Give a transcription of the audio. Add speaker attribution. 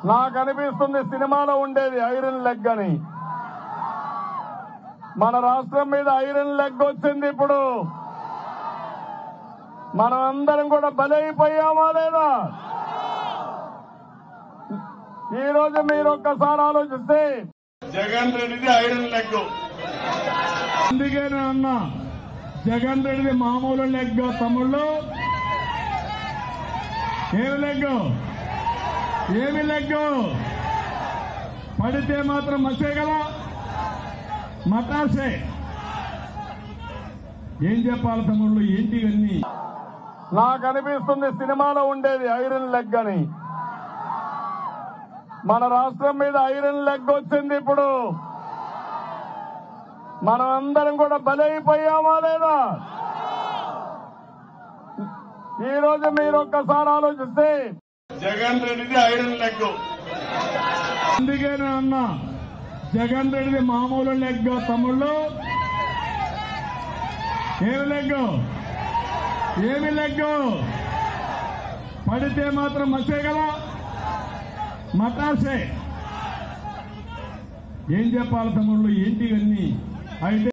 Speaker 1: నాకు అనిపిస్తుంది సినిమాలో ఉండేది ఐరన్ లెగ్ అని మన రాష్ట్రం మీద ఐరన్ లెగ్ వచ్చింది ఇప్పుడు మనం అందరం కూడా బలైపోయామా లేదా ఈ రోజు మీరు ఒక్కసారి ఆలోచిస్తే జగన్ రెడ్డిది ఐరన్ లెగ్ అందుకే నేను అన్నా జగన్ రెడ్డిది మామూలు లెగ్ తమ్ముళ్ళు ఏమి లెగ్ ఏమి లెగ్ పడితే మాత్రం మసే కదా మటాసే ఏం చెప్పాలి తమ్ముళ్ళు ఏంటి ఇవన్నీ నాకు అనిపిస్తుంది సినిమాలో ఉండేది ఐరన్ లెగ్ అని మన రాష్ట్రం మీద ఐరన్ లెగ్ వచ్చింది ఇప్పుడు మనం అందరం కూడా బలైపోయామా లేదా ఈ రోజు మీరు ఒక్కసారి ఆలోచిస్తే జగన్ రెడ్డిది ఐరన్ లెగ్ అందుకే నేను అన్నా జగన్ రెడ్డిది మామూలు లెగ్ తమ్ముళ్ళు ఏమి లెగ్ ఏమి లెగ్ పడితే మాత్రం మసే కదా మటాసే ఏం చెప్పాలి తమ్ముళ్ళు ఏంటి ఇవన్నీ అయితే